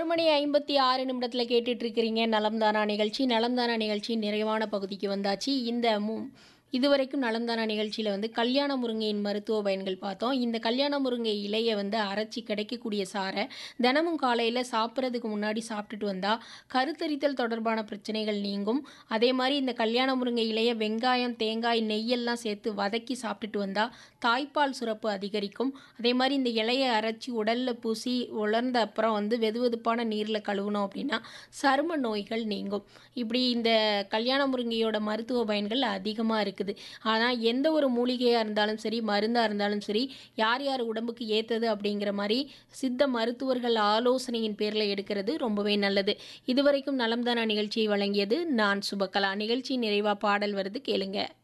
மணி ஐம்பத்தி ஆறு நிமிடத்தில் கேட்டுட்டு இருக்கிறீங்க நலம்தானா நிகழ்ச்சி நலம்தானா நிகழ்ச்சி நிறைவான பகுதிக்கு வந்தாச்சு இந்த மு இதுவரைக்கும் நலம்தானா நிகழ்ச்சியில் வந்து கல்யாண முருங்கையின் மருத்துவ பயன்கள் பார்த்தோம் இந்த கல்யாண முருங்கை இலையை வந்து அரைச்சி கிடைக்கக்கூடிய சாறை தினமும் காலையில் சாப்பிட்றதுக்கு முன்னாடி சாப்பிட்டுட்டு வந்தால் கருத்தரித்தல் தொடர்பான பிரச்சனைகள் நீங்கும் அதே மாதிரி இந்த கல்யாண முருங்கை இலையை வெங்காயம் தேங்காய் நெய்யெல்லாம் சேர்த்து வதக்கி சாப்பிட்டுட்டு வந்தால் தாய்ப்பால் சுரப்பு அதிகரிக்கும் அதே மாதிரி இந்த இலையை அரைச்சி உடலில் பூசி உலர்ந்த அப்புறம் வந்து வெதுவெதுப்பான நீரில் கழுவுனோம் அப்படின்னா சரும நோய்கள் நீங்கும் இப்படி இந்த கல்யாண முருங்கையோட மருத்துவ பயன்கள் அதிகமாக இருக்குது ஆனால் எந்த ஒரு மூலிகையாக இருந்தாலும் சரி மருந்தாக இருந்தாலும் சரி யார் யார் உடம்புக்கு ஏற்றது அப்படிங்கிற மாதிரி சித்த மருத்துவர்கள் ஆலோசனையின் பேரில் எடுக்கிறது ரொம்பவே நல்லது இதுவரைக்கும் நலம்தானா நிகழ்ச்சியை வழங்கியது நான் சுபகலா நிகழ்ச்சி நிறைவாக பாடல் வருது கேளுங்க